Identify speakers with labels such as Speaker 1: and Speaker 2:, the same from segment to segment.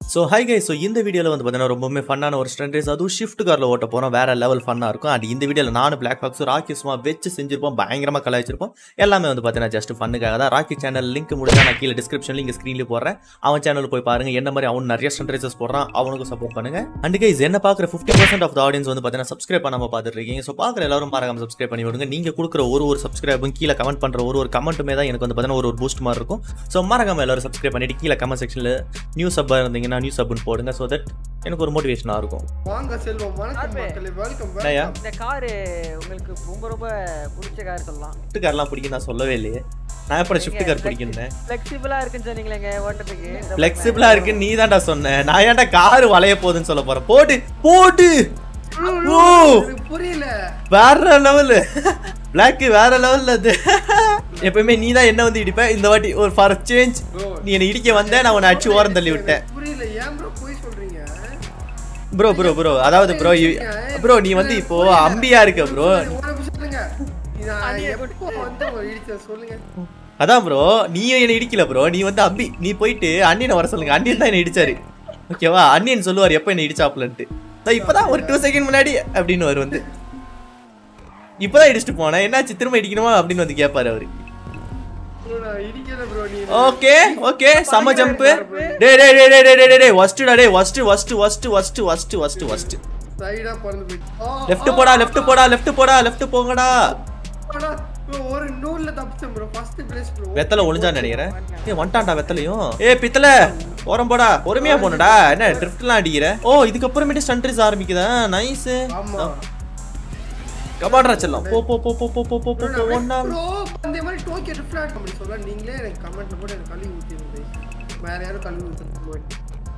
Speaker 1: So high guy so இந்த வீடியோவில் வந்து பார்த்தீங்கன்னா ரொம்பவுமே ஃபன்னான ஒரு ஸ்டண்ட் ரேஸ் அதுவும் ஷிஃப்ட் காரில் ஓட்ட போகிறோம் வேற லெவல் ஃபன்னாக இருக்கும் அண்ட் இந்த வீடியோவில் நானும் பிளாக் பாக்ஸ் ராக்கி சும்மா வச்சு செஞ்சிருப்போம் பயங்கரமாக கலாய்ச்சிருப்போம் எல்லாமே வந்து பார்த்தீங்கன்னா ஜஸ்ட் ஃபன்னுக்காக தான் ராக்கி சேனல் லிங்க் முடிஞ்சா நான் கீழே டிஸ்கிரிப்ஷனில் இங்கே ஸ்க்ரீன்லேயே போடுறேன் அவன் சேனல் போய் பாருங்க என்ன மாதிரி அவன் நிறைய ஸ்டண்ட் ரேசஸ் போடுறான் அவனுக்கும் சப்போர்ட் பண்ணுங்க அண்ட் கைஸ் என்ன பார்க்குற fifty percent of the audience வந்து பார்த்தீங்கன்னா சப்ஸ்கிரைப் பண்ணாமல் பார்த்துட்டு இருக்கீங்க ஸோ பார்க்குற எல்லாரும் மறக்காம சப்ஸ்கிரைப் பண்ணி விடுங்க நீங்கள் கொடுக்குற ஒரு ஒரு சப்ஸ்கிரைபும் கீழே கமெண்ட் பண்ணுற ஒரு ஒரு கமெண்ட்டுமே தான் எனக்கு வந்து பார்த்தீங்கன்னா ஒரு ஒரு பூஸ்ட் மாதிரி இருக்கும் ஸோ மறக்காம எல்லாரும் சப்ஸ்கிரைப் பண்ணிட்டு கீழே கமெண்ட் செக்ஷனில் நியூ சப்பாக இருந்தீங்கன்னா நியூ சப்னு போடுங்க ஸோ தட் எனக்கு ஒரு மோட்டிவேஷனாக இருக்கும்
Speaker 2: வாங்க செல்வம் வணக்கம்
Speaker 3: ஆர்பி.
Speaker 2: மக்களே வெல்கம்
Speaker 1: என்னய்யா?
Speaker 2: வெல்கம்
Speaker 3: இந்த காரு உங்களுக்கு ரொம்ப ரொம்ப பிடிச்ச கார் சொல்லலாம்
Speaker 1: ஷிஃப்ட் கார்லாம் பிடிக்கும் நான் சொல்லவே இல்லையே நான் எப்படி ஷிஃப்ட் கார் பிடிக்குன்னு
Speaker 3: ஃபிளெக்சிபிளா இருக்குன்னு சொன்னீங்களேங்க ஓட்டுறதுக்கு ரொம்ப
Speaker 1: ஃப்ளெக்சிபிளா இருக்குன்னு நீ தான்டா சொன்ன நான் ஏன்டா கார் வளைய போகுதுன்னு சொல்ல போறேன் போடு போடு ஓ
Speaker 2: எனக்கு புரியல
Speaker 1: வேற லெவல் பிளாக் வேற லெவல்ல அது எப்பவுமே நீ தான் என்ன வந்து இடிப்ப இந்த வாட்டி ஒரு ஃபார் சேஞ்ச்
Speaker 2: Bro,
Speaker 1: நீ என்ன இடிக்க வந்த நான் உன்னை அடிச்சு ஓரம் தள்ளி விட்டேன்
Speaker 2: எனக்கு புரியல ஏன் ப்ரோ போய் சொல்றீங்க
Speaker 1: ப்ரோ ப்ரோ ப்ரோ அதாவது ப்ரோ ப்ரோ நீ வந்து இப்போ அம்பியா இருக்க ப்ரோ
Speaker 2: ஒரு நிமிஷம் சொல்லுங்க இது நான் எப்போ வந்து உங்களை இடிச்சேன் சொல்லுங்க
Speaker 1: அதான் ப்ரோ நீயும் என்ன இடிக்கல ப்ரோ நீ வந்து அம்பி நீ போயிட்டு அண்ணியனை வர சொல்லுங்க அண்ணியன் தான் என்ன இடிச்சாரு ஓகேவா அண்ணியன் சொல்லுவார் எப்போ என்ன இடிச்சாப்லன்ட்டு நான் இப்பதான் ஒரு டூ செகண்ட் முன்னாடி அப்படின்னு அவர் வந்து இப்பதான் இடிச்சிட்டு போனேன் என்னாச்சு திரும்ப இடிக்கணுமா அப்படின்னு வந்து கேட்பாரு அவரு
Speaker 2: Bro, நான் இடிக்கல ப்ரோ நீ
Speaker 1: ஓகே ஓகே செம்ம ஜம்ப் டேய் டேய் டேய் டேய் டேய் டேய் டேய் வஸ்ட்டுடா டேய் வஸ்ட் வஸ்ட் வஸ்ட் வஸ்ட் வஸ்ட் வஸ்ட் வஸ்ட்
Speaker 2: சைடா பறந்து போயிட்டு
Speaker 1: லெஃப்ட் போடா லெஃப்ட் போடா லெஃப்ட் போடா லெஃப்ட் போங்கடா
Speaker 2: ப்ரோ ஒரு நூல்ல தப்பிச்சேன் ப்ரோ ஃபர்ஸ்ட் பிளேஸ் ப்ரோ
Speaker 1: வெத்தலை ஒளிஞ்சான்னு நினைக்கிறேன் ஏ வந்துட்டான்டா வெத்தலையும் ஏ பித்தல ஓரம் போடா பொறுமையா போனடா என்ன ட்ரிஃப்ட்லாம் அடிக்கிற ஓ இதுக்கப்புறமேட்டு ஸ்டன்ட்ரிஸ் ஆரம்பிக்குதா நைஸ்
Speaker 2: ஆமா
Speaker 1: கபாட்ரா செல்லம் போ போ போ போ போ போ போ போ போ ஒன்னா
Speaker 2: ப்ரோ அந்த மாதிரி டோக்கியோ ரிஃப்ளாட் அப்படி சொல்ல நீங்களே எனக்கு கமெண்ட்ல போட்டு எனக்கு கழுவி ஊத்திருந்தீங்க வேற யாரும் கழுவி ஊத்துறது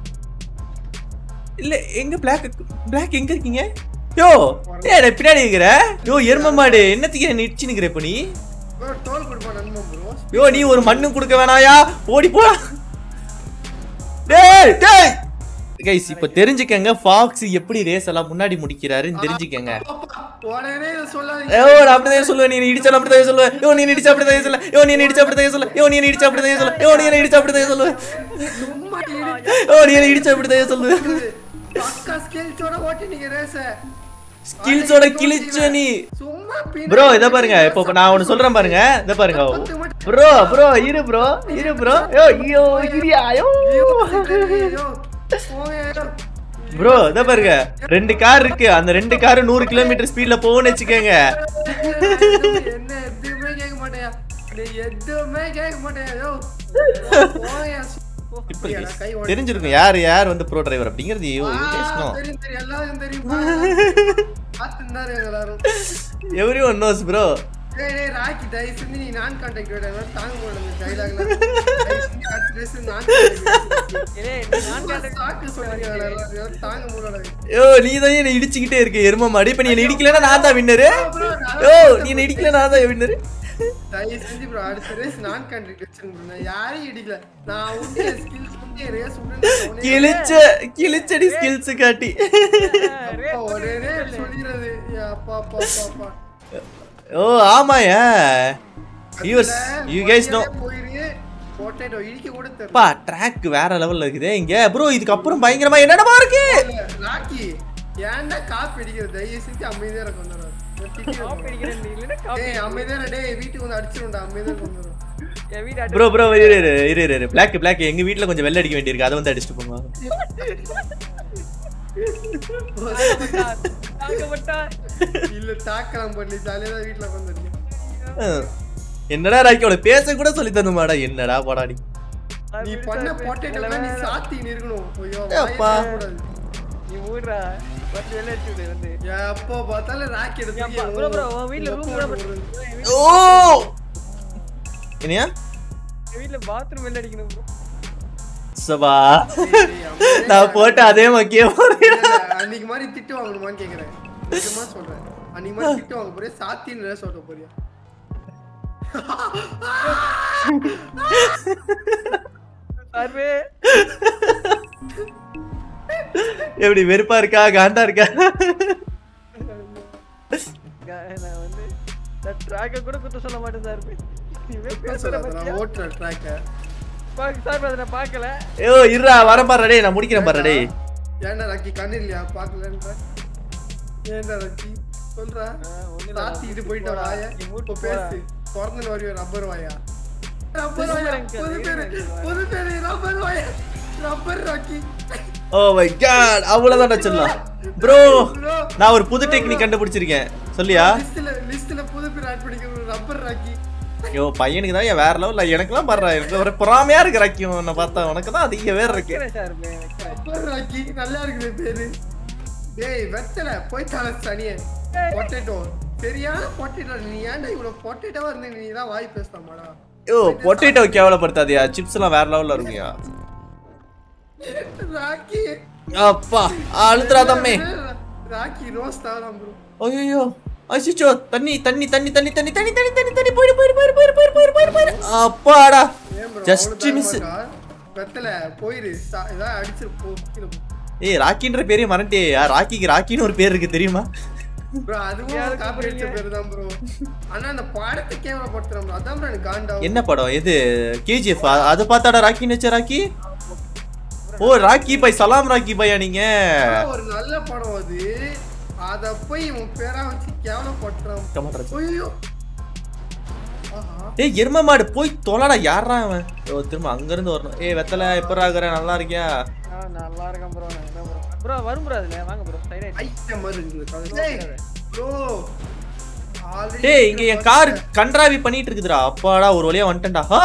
Speaker 1: இல்ல எங்க பிளாக் பிளாக் எங்க இருக்கீங்க யோ ஏ நான் பின்னாடி இருக்கிற யோ எரும மாடு என்னத்துக்கு என்ன இடிச்சு நிக்கிற இப்போ நீ
Speaker 2: ப்ரோ டோல் கொடுப்பா நண்பன் ப்ரோ
Speaker 1: யோ நீ ஒரு மண்ணும் கொடுக்க வேணாயா ஓடி போடா டேய் டேய் கைஸ் இப்போ தெரிஞ்சுக்கங்க ஃபாக்ஸ் எப்படி ரேஸ் எல்லாம் முன்னாடி முடிக்கிறாருன்னு தெரிஞ்சுக்கங்க
Speaker 2: உடனே இதை சொல்லாதீங்க
Speaker 1: ஏ நான் அப்படிதான் சொல்லுவேன் நீ இடிச்சாலும் அப்படிதான் சொல்லுவேன் யோ நீ இடிச்சா அப்படிதான் சொல்ல யோ நீ இடிச்சா அப்படிதான் சொல்ல யோ நீ இடிச்சா அப்படிதான் சொல்ல யோ நீ இடிச்சா அப்படிதான் சொல்லுவேன்
Speaker 2: சும்மா
Speaker 1: யோ நீ இடிச்சா அப்படிதான் சொல்லுவேன்
Speaker 2: இடிக்குது பக்கா ஸ்கில்ஸோட ஓட்டி நீங்க ரேஸ
Speaker 1: ஸ்கில்ஸோட கிழிச்ச நீ
Speaker 2: சும்மா பின்னாடி
Speaker 1: ப்ரோ இத பாருங்க இப்போ நான் ஒன்னு சொல்றேன் பாருங்க இத பாருங்க ப்ரோ ப்ரோ இரு ப்ரோ இரு ப்ரோ யோ ஐயோ இரியா யோ
Speaker 2: ஐயோ, ஐயோ, போங்க.
Speaker 1: ப்ரோ இத பாருங்க ரெண்டு கார் இருக்கு அந்த ரெண்டு கார் நூறு கிலோமீட்டர் ஸ்பீட்ல போகும்னு வச்சுக்கோங்க
Speaker 2: என்ன எதுவுமே கேட்க மாட்டேயா நீ எதுவுமே கேட்க மாட்டேயா யோ போயா
Speaker 1: இப்போ தெரிஞ்சிருக்கும் யார் யார் வந்து ப்ரோ டிரைவர் அப்படிங்கிறது யூ பேசணும்
Speaker 2: தெரியும் தெரியும் எல்லாரும் தெரியும் பார்த்துருந்தாரு எல்லாரும்
Speaker 1: எவ்ரி ஒன் நோஸ் ப்ரோ
Speaker 2: டேய் டேய் ராக்கி தயவு செஞ்சு நீ நான் கான்டாக்ட் விட தாங்க முடியல இந்த டைலாக்ல தயவு செஞ்சு அடுத்த ட்ரெஸ் நான்
Speaker 3: ஏலே, நீ நான் கேட்ட-
Speaker 2: சாக்கு சொல்றீங்க எல்லாரும் தாங்க முடியல
Speaker 1: யோ நீ தான் என்ன இடிச்சுக்கிட்டே இருக்க எரும மாடு இப்ப நீ என்ன இடிக்கலன்னா நான் தான் வின்னரு
Speaker 2: bro, நான்
Speaker 1: யோ நீ என்ன இடிக்கல நான் தான் வின்னரு
Speaker 2: தயவு செஞ்சு ப்ரோ அடுத்த ரேஸ் நான் கான்டாக்ட் வச்சிருக்கேன் நான் யாரையும் இடிக்கல நான் உண்டு ஸ்கில்ஸ் உண்டு ரேஸ் உண்டு
Speaker 1: கிழிச்ச கிழிச்சடி ஸ்கில்ஸ் காட்டி
Speaker 2: உடனே சொல்லிடுறது அப்பா அப்பா அப்பா அப்பா
Speaker 1: ஓ ஆமாயா வியூவர்ஸ் யூ கைஸ் நோ
Speaker 2: போயிரு பொட்டேட்டோ இடிக்க கூட தெரியல
Speaker 1: பா ட்ராக் வேற லெவல்ல இருக்குது இங்க ப்ரோ இதுக்கு அப்புறம் பயங்கரமா என்னடா இருக்கு
Speaker 2: ராக்கி ஏன்டா காப்பி அடிக்கிறது தயவு செஞ்சு அமைதியா இருக்க வந்துடும்
Speaker 3: காப்பி அடிக்கிறேன் நீ இல்லைன்னா காப்பி
Speaker 2: டேய் அமைதியா இரு, டேய் வீட்டுக்கு வந்து அடிச்சிருண்டா அமைதியா கொண்டு வரும்
Speaker 3: என் வீடு அடி-
Speaker 1: ப்ரோ ப்ரோ இரு இரு இரு இரு இரு பிளாக் பிளாக் எங்க வீட்ல கொஞ்சம் வெள்ள அடிக்க வேண்டியிருக்கு அதை வந்து அடிச்சுட்டு போங்க
Speaker 3: தாக்கப்பட்டார், தாக்கப்பட்டார்.
Speaker 2: இல்ல தாக்கலாம் பண்ணி ஜாலியா தான் வீட்டுல வந்துருக்கேன்
Speaker 1: அஹ். என்னடா ராக்கியோட பேச கூட சொல்லி தந்துமாடா என்னடா போடா நீ
Speaker 2: நீ பண்ண பொட்டேட்டோ நீ சாத்தி இருக்கணும் ஐயோ
Speaker 1: அப்பா.
Speaker 2: வாயை திறக்கக்கூடாது.
Speaker 3: நீ மூடுறா. வந்து வெளில அடிச்சு விடு, வந்து.
Speaker 2: எப்போ பார்த்தாலும் ராக்கி எடுத்து
Speaker 3: ஏன்பா, bro, bro, உன் வீட்ல room கூட bro, என் வீட்ல-
Speaker 1: ஓ என்னையா
Speaker 3: என் வீட்ல bathroom வெளில அடிக்கணும் bro.
Speaker 1: சபா நான் போட்டு அதே மக்கிய போறேன்
Speaker 2: அன்னைக்கு மாதிரி திட்டு வாங்கணுமான்னு கேக்குறேன் நிஜமா சொல்றேன் அன்னைக்கு மாதிரி திட்டு வாங்க போறியா சாத்தின்னு சொல்ல போறியா
Speaker 3: சார்பு.
Speaker 1: எப்படி வெறுப்பா இருக்கா காண்டா இருக்கா
Speaker 3: க- நான் வந்து நான் track அ கூட குத்த சொல்ல மாட்டேன் சார்பு. நீ
Speaker 2: குத்தம்
Speaker 3: பேசுற
Speaker 2: சொல்லாத,
Speaker 3: பத்தியா?
Speaker 2: நான் ஓட்டுறேன் ட்ராக்க
Speaker 3: பாக்க சார் பாத்து நான் பார்க்கல
Speaker 1: ஐயோ இருடா வரேன் பாரு டேய் நான் முடிக்கிறேன் பாரு டேய்
Speaker 2: ஏன்டா ராக்கி கண்ணு இல்லையா பாக்கலன்ற ஏன்டா ராக்கி சொல்றா
Speaker 3: ஒண்ணு இல்ல,
Speaker 2: தாத்திட்டு போயிட்ட
Speaker 3: போடா.
Speaker 2: வாயா
Speaker 3: நீ
Speaker 2: இப்போ
Speaker 3: மூட்டு
Speaker 2: பேசு பிறந்த வரையும் ரப்பர் வாயா ரப்பர்
Speaker 3: திரும்ப
Speaker 2: வாயா
Speaker 3: எனக்கு
Speaker 2: புது
Speaker 3: அது
Speaker 2: பேரு
Speaker 3: எனக்கு
Speaker 2: புது பேரு ரப்பர் வாயா rubber Rocky
Speaker 1: oh my God அவ்வளவுதான் சொல்லலாம் ப்ரோ
Speaker 2: Bro.
Speaker 1: நான் ஒரு புது டெக்னிக் கண்டுபிடிச்சிருக்கேன் சொல்லியா
Speaker 2: லிஸ்ட்ல லிஸ்ட்ல புது பேர் ஆட் பண்ணிக்க ரப்பர் ராக்கி
Speaker 1: ஐயோ பையனுக்கு தான் வேற லெவல் எனக்குலாம் பாடுறா எனக்கு ஒரு பொறாமையா இருக்கு ராக்கியம் உன்னை பார்த்தா உனக்கு தான் அதிக வேற இருக்கு
Speaker 3: வைக்கிறேன் சார் வைக்கிறேன்.
Speaker 2: ரப்பர் ராக்கி நல்லா இருக்குது பேரு டேய் வெத்தல போய் தல சனியே பொட்டேட்டோ சரியான பொட்டேட்டோ நீ ஏன்டா இவ்வளவு பொட்டேட்டோவா இருந்து நீ தான் வாய் பேசலாமாடா
Speaker 1: ஐயோ பொட்டேட்டோ கேவலப்படுத்தாதியா சிப்ஸ் எல்லாம் வேற லெவல்ல இருக்குயா
Speaker 2: ராக்கி
Speaker 1: அப்பா அழுத்துறா தம்பி
Speaker 2: ராக்கி ரோஸ் தான் ப்ரோ
Speaker 1: ஐயோ அசிச்சோ தண்ணி தண்ணி தண்ணி தண்ணி தண்ணி தண்ணி தண்ணி தண்ணி தண்ணி போயிடு போயிடு போயிடு போயிடு போயிடு போயிடு போயிடு போயிடு அப்பாடா
Speaker 2: ஏன் bro
Speaker 1: Just
Speaker 2: அவ்வளவு
Speaker 1: miss.
Speaker 2: தரமாட்டா? வெத்தல போயிரு சா- ஏதாவது அடிச்சிரு போ கீழே போ.
Speaker 1: ஏய் ராக்கின்ற பேரே மறந்துட்டியா ராக்கிக்கு ராக்கின்னு ஒரு பேர் இருக்கு தெரியுமா
Speaker 2: bro அதுவும்
Speaker 3: யாருக்கு
Speaker 2: காப்பி அடிச்ச பேரு தான் ப்ரோ ஆனா அந்த படத்தை கேவலப்படுத்துறோம் bro அதான் bro எனக்கு காண்டாவும்
Speaker 1: என்ன படம் எது கேஜிஎஃப் அதை பார்த்தாடா ராக்கின்னு வச்ச ராக்கி ஓ ராக்கி பை சலாம் ராக்கி பையா நீங்க
Speaker 2: ஆனா ஒரு நல்ல படம் அது அத போய் இவன் பேரா வச்சு கேவலப்படுத்துறான்
Speaker 1: கமான் ராஜா.
Speaker 2: ஐயோ ஆஹா
Speaker 1: ஏய் எரும மாடு போய் தொலைடா யாரா அவன் ஓ திரும்ப அங்க இருந்து வரணும் ஏய் வெத்தல எப்பரா இருக்கிற நல்லா இருக்கியா
Speaker 3: ஆ, நல்லா இருக்கேன் ப்ரோ நான் என்ன ப்ரோ ப்ரோ வரும் ப்ரோ அதுல வாங்க ப்ரோ சைடு
Speaker 2: ஐட்டம் மாதிரி இருக்குது டேய் ப்ரோ ஆல்ரெடி
Speaker 1: டேய் இங்க என் கார் கன்றாவி பண்ணிட்டு இருக்குதுடா அப்பாடா ஒரு வழியா வந்துட்டேன்டா ஆ!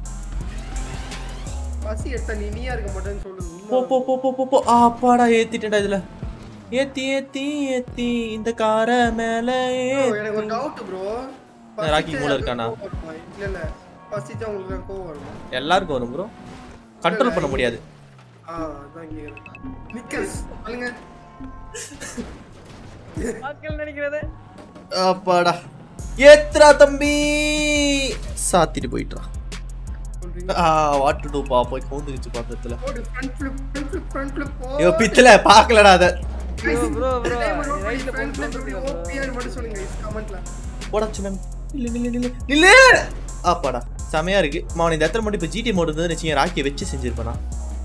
Speaker 2: பசி எடுத்த நீ நீயா இருக்க மாட்டேன்னு சொல்லுது
Speaker 1: போ போ போ போ போ போ ஆ, அப்பாடா ஏத்திட்டேன்டா இதுல ஏத்தி ஏத்தி ஏத்தி இந்த கார மேல
Speaker 2: Bro, எனக்கு ஒரு
Speaker 1: ஏத்தி.
Speaker 2: டவுட் ப்ரோ
Speaker 1: ராக்கி மூளை இருக்கானா?
Speaker 2: இல்ல இல்ல பசிச்சா உங்களுக்கு கோவம் வருமா
Speaker 1: எல்லாருக்கும் வரும் ப்ரோ கண்ட்ரோல் பண்ண முடியாது
Speaker 2: ஆ அதான் கேக்குறேன் நிக்கல்ஸ் சொல்லுங்க
Speaker 3: மக்கள் நினைக்கிறது
Speaker 1: அப்பாடா ஏத்ரா தம்பி சாத்திட்டு போயிட்டான்
Speaker 2: சொல்றீங்க
Speaker 1: ஆ வாட் டு டு பா போய் கவுந்துக்கிச்சு பாத்திரத்துல
Speaker 2: போடு front flip front flip front flip போ
Speaker 1: ஐயோ பித்தல பாக்கலடா அத
Speaker 3: ப்ரோ ப்ரோ ப்ரோ ரைட்ல
Speaker 2: ஃப்ரண்ட்
Speaker 3: போட்டு
Speaker 2: ஃபிளிப்
Speaker 3: வந்துருங்க bro.
Speaker 2: ஓபிஆர் மட்டும் சொல்லுங்க கமெண்ட்ல
Speaker 1: போடா சின்ன நில்லு நில்லு நில்லு நில்லு அப்பாடா செமையா இருக்கு மாவன் இந்த இடத்துல மட்டும் இப்ப ஜிடி மோடு இருந்தது வச்சு ராக்கியை வச்சு செஞ்சிருப்பேனா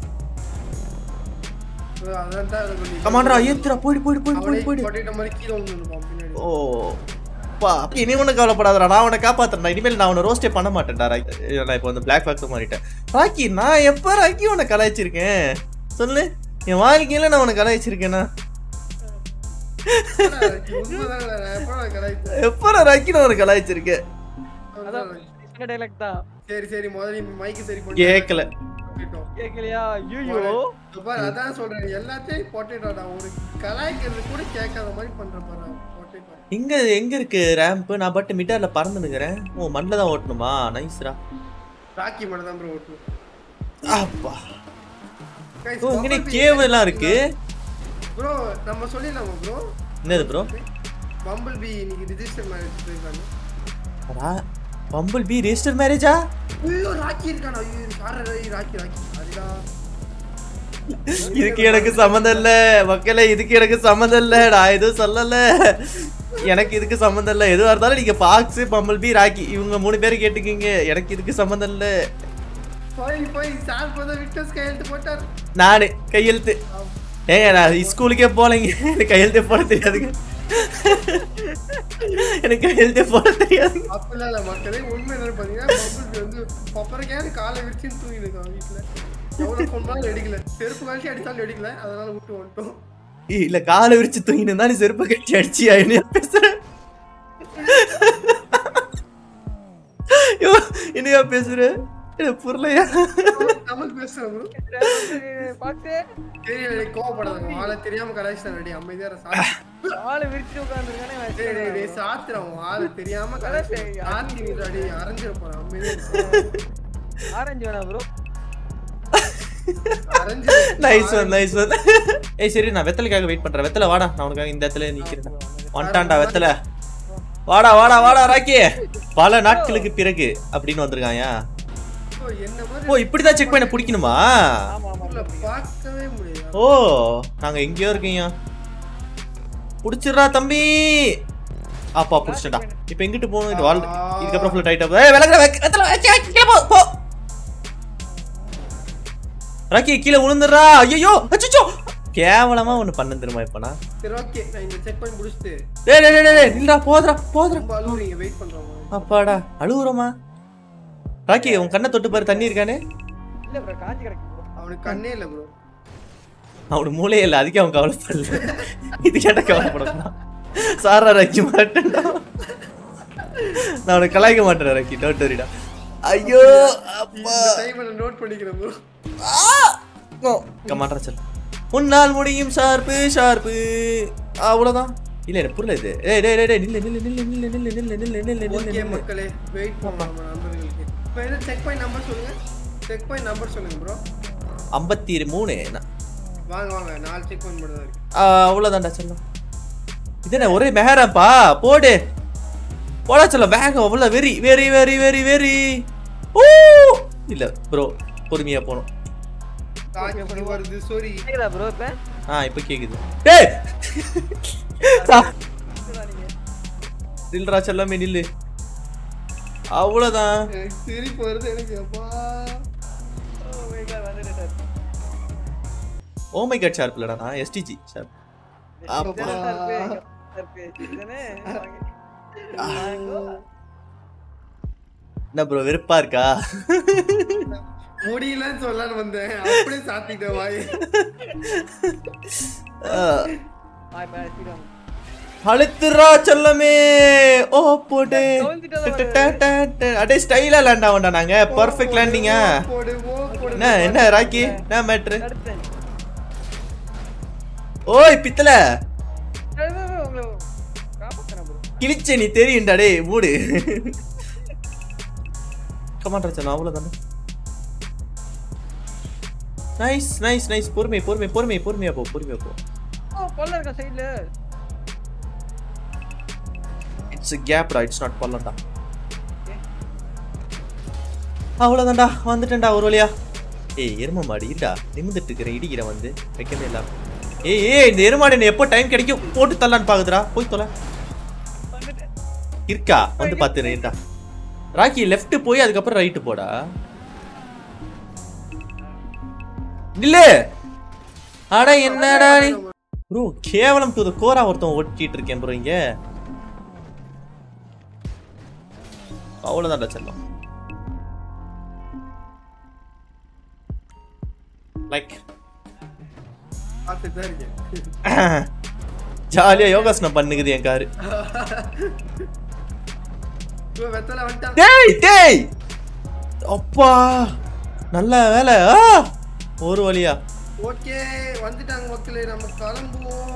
Speaker 2: அதான் தான் சொல்லி
Speaker 1: கமாண்டரா ஏத்துறா போயிடு போயிடு போயிடு
Speaker 2: அவனே
Speaker 1: போயிடு போயிடு
Speaker 2: கொட்டிட்ட மாதிரி கீழே வந்துருப்பான் பின்னாடி
Speaker 1: ஓ பா இனி ஒன்றும் கவலைப்படாதடா நான் உன்னை காப்பாத்துறேன் இனிமேல் நான் உன்னை ரோஸ்டே பண்ண மாட்டேன்டா ராக்கி நான் இப்போ வந்து பிளாக் ஃபேக்ஸ் மாறிட்டேன் ராக்கி நான் எப்போ ராக்கி உன்னை கலாய்ச்சிருக்கேன் சொல்லு என் வாழ்க்கையில நான் உன்னை கலாய்ச்சிருக்கேனா
Speaker 2: உண்மைதான் நான் எப்போ நான் கலாய்ச்சேன்
Speaker 1: எப்போ நான் ராக்கி நான் உன்னை கலாய்ச்சிருக்கேன்
Speaker 3: அதான் சின்ன டைலாக் தான்
Speaker 2: சரி சரி முதல்ல மைக்கு சரி பண்ணி
Speaker 1: கேட்கல
Speaker 2: போயிட்டோம்.
Speaker 3: கேக்கலையா ஐயோ
Speaker 2: இப்ப பாரு, அதான் சொல்றேன் எல்லாத்தையும் பொட்டேட்டோடா ஒரு கலாய்க்கிறது கூட கேட்காத மாதிரி பண்ற பாரு பொட்டேட்டோ
Speaker 1: எங்க எங்க இருக்கு ரேம்ப் நான் பட்டு மிட்டார்ல பறந்து நிக்கிறேன் ஓ மண்ணில் தான் ஓட்டணுமா நைஸ்ரா
Speaker 2: ராக்கி மட்டும் தான் ப்ரோ ஓட்டணும்
Speaker 1: அப்பா ஓ இங்கே கேவ் எல்லாம் இருக்கு
Speaker 2: ப்ரோ நம்ம சொல்லிடலாமா ப்ரோ
Speaker 1: என்னது ப்ரோ
Speaker 2: பம்பிள் பி இன்னைக்கு ரிஜிஸ்டர் மேரேஜ் போயிருக்காங்க
Speaker 1: பம்பிள் பி ரெஜிஸ்டர் மேரேஜா
Speaker 2: ஐயோ ராக்கி இருக்கானா ஐயோ சார ராக்கி ராக்கி அதுடா
Speaker 1: இதுக்கு எனக்கு சம்மந்தம் இல்ல மக்களே இதுக்கு எனக்கு சம்மந்தம் இல்ல நான் எதுவும் சொல்லல எனக்கு இதுக்கு சம்மந்தம் இல்ல எதுவா இருந்தாலும் நீங்க பாக்ஸ் பம்பிள் பி ராக்கி இவங்க மூணு பேரும் கேட்டுக்கீங்க எனக்கு இதுக்கு சம்மந்தம் இல்ல
Speaker 2: போய் போய் சார் போத விக்டர்ஸ் கையெழுத்து போட்டார்
Speaker 1: நானு கையெழுத்து ஏங்க நான் ஸ்கூலுக்கே போகலைங்க எனக்கு கையெழுத்தே போட தெரியாதுங்க எனக்கு கையெழுத்தே போட தெரியாதுங்க
Speaker 2: அப்பெல்லாம் இல்ல மக்களே உண்மை என்னன்னு பாத்தீங்கன்னா பம்பிள் பி வந்து பப்பரக்கையாவது காலை விரிச்சுன்னு தூங்கிட்டு இருக்கான் வீட்டுல எவ்வளவு கொண்டாலும் எடுக்கல செருப்பு கழட்டி அடிச்சாலும் எடுக்கல அதனால விட்டு வந்துட்டோம்
Speaker 1: ஏய், இல்ல காலை விரிச்சு தூங்கினு தான் நீ செருப்பை கட்டி அடிச்சு என்ன பேசுற ஐயோ, என்னையா பேசுற எனக்கு புரியலையா
Speaker 2: தமிழ் பேசுறேன் bro.
Speaker 3: பாத்து
Speaker 2: தெரியல டேய், கோவப்படாத ஆளை தெரியாம கலாய்ச்சிட்டேன் ரெடி அமைதியா இரு, சாத்து.
Speaker 3: ஆளு விரிச்சு உட்கார்ந்துருக்கானே
Speaker 2: டேய், டேய், டேய், சாத்துறேன் உன் ஆளை தெரியாம கலாய்ச்சிட்டேன் சாத்தி நிறாடி அரைஞ்சிட போறேன் அமைதியா இரு.
Speaker 3: ஆரஞ்சு வேணா ப்ரோ
Speaker 2: அரைஞ்சிட
Speaker 1: நைஸ் ஒன் நைஸ் ஒன் ஏய் சரி நான் வெத்தலைக்காக வெயிட் பண்றேன் வெத்தலை வாடா நான் உனக்காக இந்த இடத்துல நிக்கிறேன் வந்துட்டான்டா வெத்தலை வாடா வாடா வாடா ராக்கி பல நாட்களுக்கு பிறகு அப்படின்னு வந்திருக்காயா
Speaker 2: bro, என்ன மாதிரி
Speaker 1: ஓ இப்படிதான் செக் பண்ண பிடிக்கணுமா
Speaker 3: ஆமா ஆமா
Speaker 2: ஊர்ல பார்க்கவே முடியாது
Speaker 1: ஓ நாங்க எங்கேயோ இருக்கீங்க புடிச்சிடுறா தம்பி அப்பா புடிச்சிட்டா இப்போ எங்கிட்டு போகணும் இது வால் இதுக்கப்புறம் ஃபுல்லா டைட் ஆகுது ஏய் விலகுற வெத்தலை வச்சு, வச்சு, கீழே போ போ ராக்கி கீழே விழுந்துடுறா ஐயோ அச்சோ கேவலமா ஒண்ணு பண்ண தெரியுமா இப்ப நான்
Speaker 2: சரி ஓகே நான் இந்த செக் பண்ணி முடிச்சுட்டு
Speaker 1: டேய் டேய் டேய், டேய் இல்லடா போதுடா போதுடா
Speaker 2: ரொம்ப அழுவுறீங்க வெயிட் பண்றோம்
Speaker 1: அப்பாடா அழுவுறோமா ராக்கி உன் கண்ணை தொட்டு பாரு தண்ணி இருக்கானே
Speaker 3: இல்ல ப்ரோ காஞ்சி கிடக்கு bro.
Speaker 2: அவனுக்கு கண்ணே இல்ல ப்ரோ
Speaker 1: அவனு மூளையே இல்லை அதுக்கே அவன் கவலைப்படல இது கேட்ட கவலைப்படலாம் சாரா ராக்கி மாட்டேன்டா நான் அவனை கலாய்க்க மாட்டேன் ராக்கி டோட் வரிடா ஐயோ அப்பா
Speaker 2: இந்த டைம் நான் நோட் பண்ணிக்கிறேன் ப்ரோ
Speaker 1: கமாண்டா செல் உன்னால் முடியும் ஷார்ப்பு ஷார்ப்பு அவ்வளோதான் இல்ல எனக்கு புரியல இது ஏய் டேய் டேய் டேய் நில்லு நில்லு நில்லு நில்லு நில்லு நில்லு நில்லு நில்லு நில்லு
Speaker 2: ஓகே
Speaker 1: நில்லு
Speaker 2: மக்களே வெயிட் பண்ணலாம் நம்ம நண்பர்களுக்கு இப்போ என்ன செக் பாயிண்ட் நம்பர் சொல்லுங்க செக் பாயிண்ட் நம்பர் சொல்லுங்க ப்ரோ
Speaker 1: ஐம்பத்தி மூணு நான்
Speaker 2: வாங்க வாங்க நாலு செக் பாயிண்ட் மட்டும் தான் இருக்கு
Speaker 1: ஆ, அவ்வளவுதான்டா செல்லம் இது என்ன ஒரே மெஹராப்பா போடு போடா செல்லம் வேகம் அவ்வளோ very very very very very ஓ இல்ல ப்ரோ பொறுமையா போகணும்
Speaker 2: காட்சி வருது சாரி
Speaker 3: கேக்குதா ப்ரோ இப்ப
Speaker 1: ஆ இப்போ கேக்குது டேய் நில்றா செல்லமே நில்லு அவ்வளோதான்
Speaker 2: எனக்கு சிரிப்பு வருது எனக்கு அப்பா
Speaker 3: ஓ மை காட் வந்துட்டார்
Speaker 1: ஓ மை காட் ஷார்ப் இல்லடா நான் எஸ்டிஜி ஷார்ப் அப்பா. என்ன ப்ரோ வெறுப்பா இருக்கா
Speaker 2: முடியலன்னு சொல்லலான்னு வந்தேன் அப்படியே சாத்திட்டேன் வாய்
Speaker 1: அழுத்துறா செல்லமே ஓ போட்டு
Speaker 3: கவுந்துட்டா
Speaker 1: அடே ஸ்டைலா லேண்ட் ஆகண்டா நாங்க பர்ஃபெக்ட் லேண்டிங்க
Speaker 2: போடு ஓ போடு
Speaker 1: என்ன என்ன ராக்கி என்ன மேட்ரு
Speaker 3: அடுத்தேன்
Speaker 1: ஓய் பித்தல
Speaker 3: உங்களை காப்பாத்துறேன் ப்ரோ
Speaker 1: கிழிச்ச நீ தெரியும்டா டேய் மூடு கமாண்டா செல்லம் அவ்வளோதானே நைஸ் நைஸ் நைஸ் பொறுமை பொறுமை பொறுமை பொறுமையா போ பொறுமையா போ
Speaker 3: ஓ பல்ல இருக்கா சைடுல
Speaker 1: இட்ஸ் கேப்டா இட்ஸ் நாட் பல்லண்டா அவ்வளோதான்டா வந்துட்டேன்டா ஒரு வழியா ஏய் எரும மாடு இருடா நிமிந்துட்டு இருக்கிறேன் இடிக்கிறேன் வந்து வைக்கவே இல்ல ஏய் ஏய் இந்த எருமாடு என்ன எப்போ டைம் கிடைக்கும் போட்டு தரலான்னு பாக்குதுடா போய் தொலை
Speaker 3: வந்துட்டேன்
Speaker 1: இருக்கா வந்து பார்த்துறேன் இருடா ராக்கி லெஃப்ட் போய் அதுக்கப்புறம் ரைட்டு போடா நில்லு அட என்னடா ப்ரோ கேவலம் டு கோரா ஒருத்தன் ஓட்டிட்டு இருக்கேன் ப்ரோ இங்க அவ்வளவுதான்டா செல்லம் லைக்
Speaker 2: பார்த்துட்டு தான் இருக்கேன்
Speaker 1: ஜாலியா யோகாசனம் பண்ணுகுது என் காரு
Speaker 2: இவன் வெத்தலை வந்துட்டான்
Speaker 1: டேய் டேய் அப்பா நல்ல வேலை ஆ! ஒரு வழியா
Speaker 2: ஓகே வந்துட்டாங்க மக்களே நம்ம கிளம்புவோம்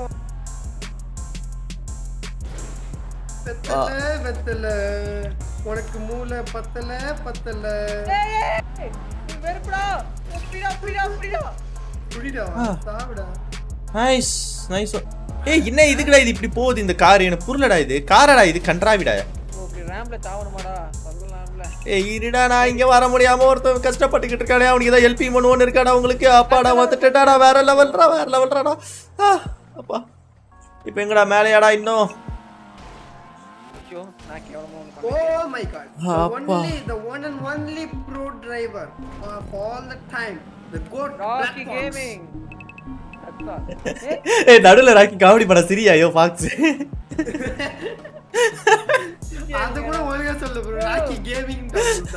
Speaker 2: வெத்தல வெத்தல உனக்கு மூளை பத்தல பத்தல
Speaker 3: வெறுப்புடா புடிடா புடிடா புடிடா
Speaker 2: புடிடா
Speaker 1: ஆ.
Speaker 2: சாவிடா
Speaker 1: நைஸ் நைஸ் ஏய் என்ன இதுக்குடா இது இப்படி போகுது இந்த கார் எனக்கு புரியலடா இது காரடா இது கன்றாவிடா
Speaker 3: ஓகே ரேம்ப்ல தாவணுமாடா பகல் ரேம்ப்ல
Speaker 1: ஏய் இருடா நான் இங்க வர முடியாம ஒருத்தன் கஷ்டப்பட்டுக்கிட்டு இருக்கானே அவனுக்கு ஏதாவது ஹெல்ப் பண்ணுவோன்னு இருக்காடா உங்களுக்கு அப்பாடா வந்துட்டேடாடா வேற லெவல்ரா வேற லெவல்ராடா ஆ அப்பா இப்போ எங்கடா மேலையாடா இன்னும்
Speaker 3: ஐயோ நான் கேவலமா ஒன்று
Speaker 2: Oh my god. The
Speaker 1: அப்பா.
Speaker 2: only, the one and only pro driver of all the time. The goat
Speaker 3: Rocky
Speaker 2: Black Fox.
Speaker 3: Gaming அத்தா ஏ
Speaker 1: ஏய் நடுவுல ராக்கி காமெடி பண்ண சிரியா ஐயோ ஃபாக்ஸ்
Speaker 2: அது கூட ஒழுங்கா சொல்லு bro. ராக்கி gaming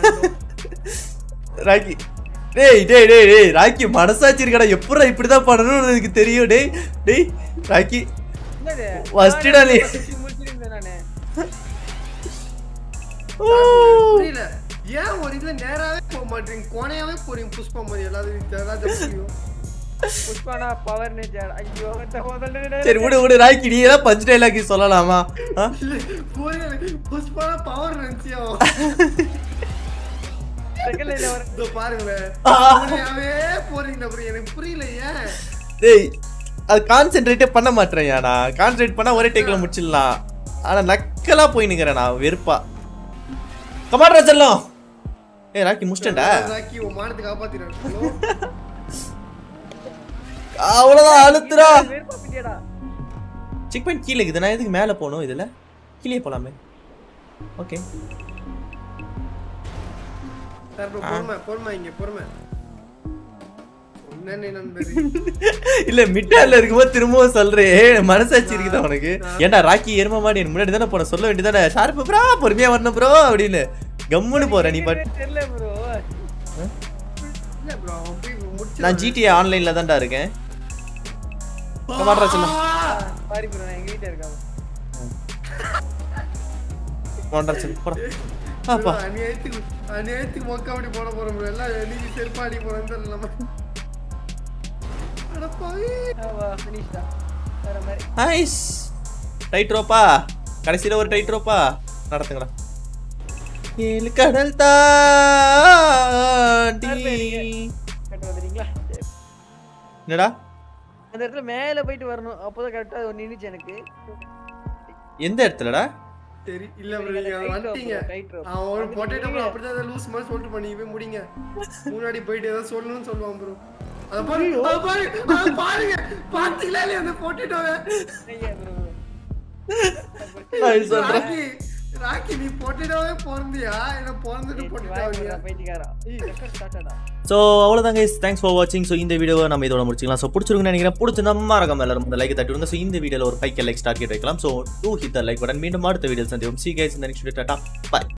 Speaker 1: ராக்கி டேய் டேய் டேய் டேய் ராக்கி மனசாட்சி இருக்கடா எப்படா இப்படிதான் பண்ணணும்னு எனக்கு தெரியும் டேய் டேய் ராக்கி
Speaker 3: என்னது
Speaker 1: First டா நீ.
Speaker 3: முடிச்சிருந்தேன் நானு
Speaker 1: ஓ.
Speaker 2: புரியல ஏன் ஒரு இதுல நேராவே போக மாட்டீங்க கோணையாவே போறீங்க புஷ்பா மாதிரி எல்லாத்தையும் எல்லாத்தையும் முடியும்
Speaker 3: புஷ்பானா பவர் நேச்சர் ஐயோ இந்த முதல்ல
Speaker 1: சரி விடு விடு ராக்கி நீ ஏதாவது பஞ்ச் டைலாக்கி சொல்லலாமா ஆ?
Speaker 2: புரியல புஷ்பா பவர் நினைச்சியோ
Speaker 3: செகண்ட்ல வர
Speaker 2: இதோ பாருங்களேன்
Speaker 1: ஆ.
Speaker 2: கோணையாவே போறீங்க அப்புறம் எனக்கு புரியல ஏன்
Speaker 1: டேய் அது கான்சென்ட்ரேட்டே பண்ண மாட்டேன் நான் கான்சென்ட்ரேட் பண்ணா ஒரே டேக்ல முடிச்சிடலாம் ஆனா நக்கலா போய் நிக்கிறேன் நான் வெறுப்பா கமாட்ரா செல்லம் ஏய் ராக்கி முடிச்சிட்டேன்டா
Speaker 2: ராக்கி உன் மானத்தை காப்பாத்திடுறேன்
Speaker 1: அவ்வளவுதான் அழுத்துறா
Speaker 3: வெறுப்பா பிடியடா
Speaker 1: செக் பாயிண்ட் கீழே இருக்குது நான் எதுக்கு மேலே போகணும் இதுல கீழே போலாமே ஓகே
Speaker 2: சார் bro, பொறுமை பொறுமை இங்க பொறுமை நன்றி நண்பரே
Speaker 1: இல்ல மிட்டால இருக்கும்போது திரும்பவும் சொல்றேன் மனசாட்சி இருக்குதா உனக்கு ஏன்டா ராக்கி எரும மாடி எனக்கு முன்னாடி தானே போன சொல்ல வேண்டியதானே ஷார்ப்பு ப்ரோ பொறுமையா வரணும் ப்ரோ அப்படின்னு கம்முன்னு போற நீ பட்
Speaker 3: தெரியல ப்ரோ
Speaker 2: இல்ல ப்ரோ அவன் போய் முடிச்சு
Speaker 1: நான் ஜிடிஏ ஆன்லைன்ல தான்டா இருக்கேன் கமாட்ரா சொல்ல
Speaker 3: சாரி ப்ரோ நான் எங்க வீட்டுல இருக்கேன்
Speaker 1: கமாட்ரா சொல்ல போடா அப்பா
Speaker 2: அநியாயத்துக்கு அநியாயத்துக்கு மொக்க அப்படி போட போறோம் bro. எல்லாம் நீங்க செருப்பா அடி போறோம் தெரியல அடப்பாவி
Speaker 3: ஆமா ஃபினிஷ்டா வேற மாதிரி
Speaker 1: நைஸ் டைட் ரோப்பா கடைசியில ஒரு டைட் ரோப்பா நடத்துங்கடா ஏழு கடல் தாண்டி
Speaker 3: கரெக்ட் வந்துட்டீங்களா சரி.
Speaker 1: என்னடா
Speaker 3: அந்த இடத்துல மேல போயிட்டு வரணும் அப்போதான் கரெக்டா நின்னுச்சு எனக்கு
Speaker 1: எந்த இடத்துலடா
Speaker 2: சரி இல்ல bro நீங்க அதை வந்துட்டீங்க
Speaker 3: டைட் ரோப்
Speaker 2: அவன் ஒரு பொட்டேட்டோ ப்ரோ அப்படிதான் ஏதாவது லூஸ் மாதிரி சொல்லிட்டு பண்ணி போய் முடிங்க முன்னாடி போயிட்டு ஏதாவது சொல்லணும்னு சொல்லுவான் ப்ரோ அத பாருங்க அத பாருங்க அத பாருங்க பாத்தீங்களா இல்லையா அந்த பொட்டேட்டோவை
Speaker 3: ஐயா ப்ரோ
Speaker 1: நான் சொல்றேன்
Speaker 2: ராக்கி ராக்கி நீ பொட்டேட்டோவே பிறந்தியா இல்ல பிறந்துட்டு பொட்டேட்டோ
Speaker 3: பைத்தியக்காரா ஏய் ரெக்கார்ட் ஸ்டார்ட் ஆடா
Speaker 1: ஸோ அவ்வளோதாங்க தேங்க்ஸ் ஃபார் வாட்சிங் ஸோ இந்த வீடியோவை நம்ம இதோட முடிச்சிக்கலாம் ஸோ பிடிச்சிருக்குன்னு நினைக்கிறேன் பிடிச்சி நம்ம மறக்காம எல்லாரும் இந்த லைக் தட்டி விடுங்க ஸோ இந்த வீடியோவில் ஒரு ஃபைவ் லைக் டார்கெட் வைக்கலாம் so to hit like button மீண்டும் அடுத்த வீடியோ சந்திப்போம் சி கைஸ் இந்த நெக்ஸ்ட் டாட்டா பாய்